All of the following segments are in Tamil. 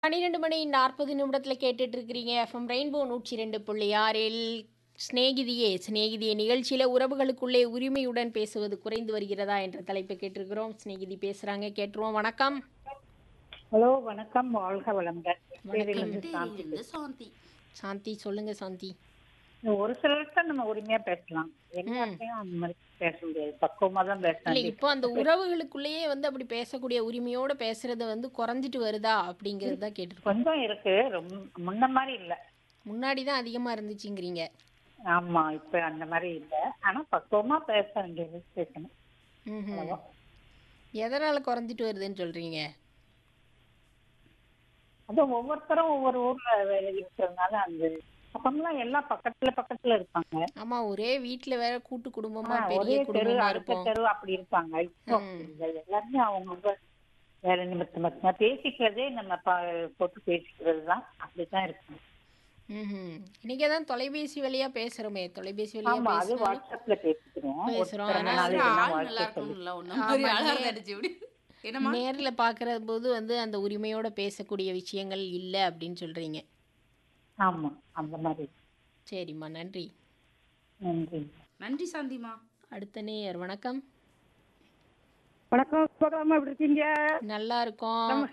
பன்னிரெண்டு மணி நாற்பது நிமிடத்தில் கேட்டுட்டு இருக்கிறீங்க எஃப்எம் ரெயின்போ நூற்றி ரெண்டு புள்ளி ஆறில் சிநேகிதியே சிநேகிதியே நிகழ்ச்சியில் உறவுகளுக்குள்ளே உரிமையுடன் பேசுவது குறைந்து வருகிறதா என்ற தலைப்பை கேட்டிருக்கிறோம் சிநேகிதி பேசுகிறாங்க கேட்டுருவோம் வணக்கம் ஹலோ வணக்கம் வாழ்க வளமுடன் பேரிலிருந்து சாந்தி இருந்து சாந்தி சாந்தி சொல்லுங்க சாந்தி ஒரு சிலர்கிட்ட நம்ம உரிமையா பேசலாம் எல்லாத்தையும் அந்த மாதிரி பேச முடியாது பக்குவமா தான் இல்லை பேசணும் இப்போ அந்த உறவுகளுக்குள்ளேயே வந்து அப்படி பேசக்கூடிய உரிமையோட பேசுறது வந்து குறைஞ்சிட்டு வருதா அப்படிங்கிறது தான் கேட்டிருக்கோம் கொஞ்சம் இருக்கு ரொம்ப முன்ன மாதிரி இல்ல முன்னாடி தான் அதிகமாக இருந்துச்சுங்கிறீங்க ஆமா இப்ப அந்த மாதிரி இல்ல ஆனா பக்குவமா பேச வேண்டியது பேசணும் ம்ஹும். எதனால் குறைஞ்சிட்டு வருதுன்னு சொல்கிறீங்க அது ஒவ்வொருத்தரும் ஒவ்வொரு ஊர்ல வேலை இருக்கிறதுனால அந்த அப்பமெல்லாம் எல்லாம் பக்கத்துல பக்கத்துல இருப்பாங்க ஆமாம் ஒரே வீட்டில் வேற கூட்டு குடும்பமாக ஆ, பெரிய ஒரே தெரு குடும்பமாக அடுத்த இருப்போம் தெரு அப்படி இருப்பாங்க இப்போ அப்படி இல்லை. எல்லாருமே அவங்கவுங்க வேலை நிமித்தம் மட்டும்தான் பேசிக்கிறதே நம்ம ப- போட்டு பேசிக்கிறது தான் அப்படிதான் இருக்கும் ம்ஹும். இன்னைக்கு தான் தொலைபேசி வழியா பேசுறோமே தொலைபேசி வழியா ஆமா அது பேசுறோம் வாட்ஸ்அப்ல பேசிக்கிறோம் பேசுறோம். ஒருத்தர் ஆனா நாளைக்கு ஆள் எல்லாம் நல்லா வாட்ஸ்அப்ல இருக்கணும்ல ஒண்ணு மாதிரி ஆமா, அழகா நேர்- இருந்துச்சு இப்படி என்னம்மா நேர்ல பாக்குற போது வந்து அந்த உரிமையோட பேசக்கூடிய விஷயங்கள் இல்ல அப்படின்னு சொல்றீங்க ஆமா அந்த மாதிரி சரிம்மா நன்றி நன்றி நன்றி சாந்திமா அடுத்த நேயர் வணக்கம் வணக்கம் சுபகரமா எப்படி இருக்கீங்க நல்லா இருக்கோம்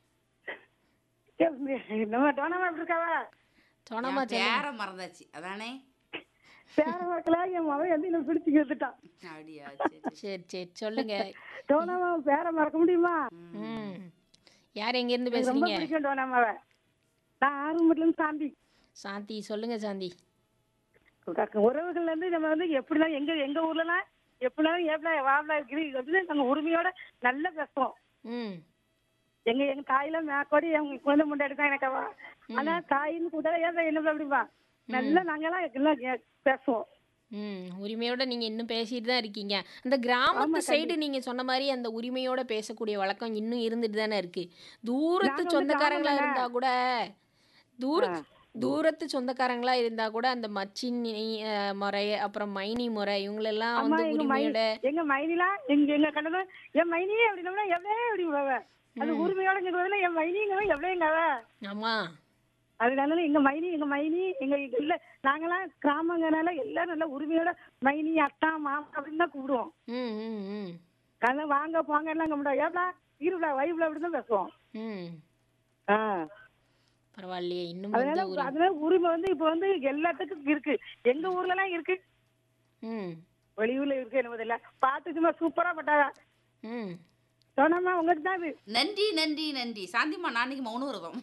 நம்ம டோனாமா எப்படி இருக்காவா சொன்னமா என் பேரை மறந்தாச்சு அதானே சேர வாக்கல என் மகன் வந்து என்ன பிடிச்சி வந்துட்டான் அப்படியா சரி, சரி. சரி சரி சொல்லுங்க டோனாமா பேரை மறக்க முடியுமா ம் யார் எங்க இருந்து எனக்கு ரொம்ப பேசுறீங்க பிடிக்கும் டோனாமாவை நான் ஆரம்பத்துல இருந்து சாந்தி சாந்தி சொல்லுங்க சாந்தி உறவுகள்ல இருந்து நம்ம வந்து எப்படிலாம் எங்க எங்க ஊர்லலாம் எப்படினாலும் ஏப்ல வாப்ல இருக்குது இது வந்து நாங்க உரிமையோட நல்லா பேசுவோம் ம் எங்க எங்க தாயில மேக்கோடி எங்க குழந்தை முன்னாடி தான் எனக்கு அவ. ஆனா தாயின்னு கூட ஏன் என்ன அப்படிப்பா நல்லா நாங்கெல்லாம் எல்லாம் கே- பேசுவோம் ம் உரிமையோட நீங்க இன்னும் பேசிட்டு தான் இருக்கீங்க அந்த கிராமத்து சைடு நீங்க சொன்ன மாதிரி அந்த உரிமையோட பேசக்கூடிய வழக்கம் இன்னும் இருந்துட்டு தானே இருக்கு தூரத்து நாங்க வந்து சொந்தக்காரங்களா கிராமம் இருந்தா கூட தூர தூரத்து சொந்தக்காரங்களா இருந்தா கூட அந்த மச்சினி அஹ், முறை அப்புறம் மைனி முறை இவங்களெல்லாம் அம்மா வந்து எங்க மைனி உரிமையோட எங்க மைனிலாம் எங்க எங்க கண்டதும் என் மைனி அப்படின்னா எவ்வளோ அப்படி அவ அது உரிமையோட சொல்றதுல என் மைனிங்க எவ்வளோ எங்க அவ ஆமா அதனால எங்க மைனி எங்க மைனி எங்க இல்ல நாங்கெல்லாம் கிராமங்கனால எல்லாரும் நல்லா உரிமையோட மைனி அத்தா மாமா அப்படின்னு தான் கூப்பிடுவோம் ம் ம் ம் அதனால வாங்க போங்க எல்லாம் கும்பிடுவோம் ஏப்டா இருப்டா வைப்ல அப்படி தான் பேசுவோம் ம் ஆ. பரவாயில்லையே இன்னும் அதனால வந்து உரி அதனால உரிமை வந்து இப்ப வந்து எல்லாத்துக்கும் இருக்கு எங்க ஊர்ல எல்லாம் இருக்கு ம் வெளியூர்ல இருக்கு என்ன பாட்டு சும்மா சூப்பரா பட்டாங்க ம் சொன்னம்மா உங்களுக்கு தான் இது நன்றி நன்றி நன்றி சாந்திமா நான் இன்னைக்கு மௌன விரதம்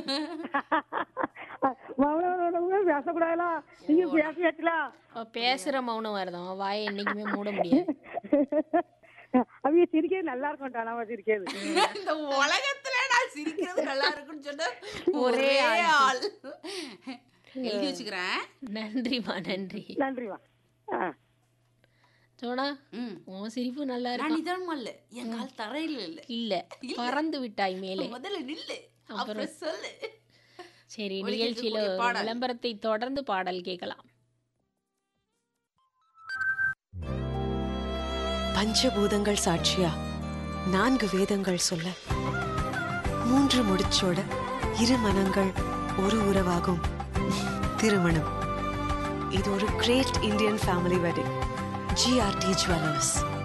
மௌனவரோட பேசக்கூடாதுல நீங்க பேசியாச்சுலாம் அவ பேசுற மௌனம் வருதான் அவ வாயை என்னைக்குமே மூட முடியாது அவங்க சிரிக்கிறது நல்லா இருக்கும் நம்ம சிரிக்கிறது இந்த உலகத்துல நான் சிரிக்கிறது நல்லா இருக்குன்னு சொன்ன ஒரே ஒரே ஆள் எழுதி வச்சுக்கிறேன் நன்றிம்மா நன்றி நன்றிமா ஆ சோனா ம் உன் சிரிப்பு நல்லா நான் இருக்கு நிதானமா இல்ல என் கால் தரையில இல்ல இல்ல பறந்து விட்டாய் மேலே முதல்ல நில்லு அப்புறம் சொல்லு சரி ஒலிக்க நிகழ்ச்சியில இருக்கக்கூடிய ஒரு பாடல். விளம்பரத்தை தொடர்ந்து பாடல் கேட்கலாம் பஞ்சபூதங்கள் சாட்சியா நான்கு வேதங்கள் சொல்ல மூன்று முடிச்சோட இரு மனங்கள் ஒரு உறவாகும் திருமணம் இது ஒரு great Indian family wedding GRT jewellers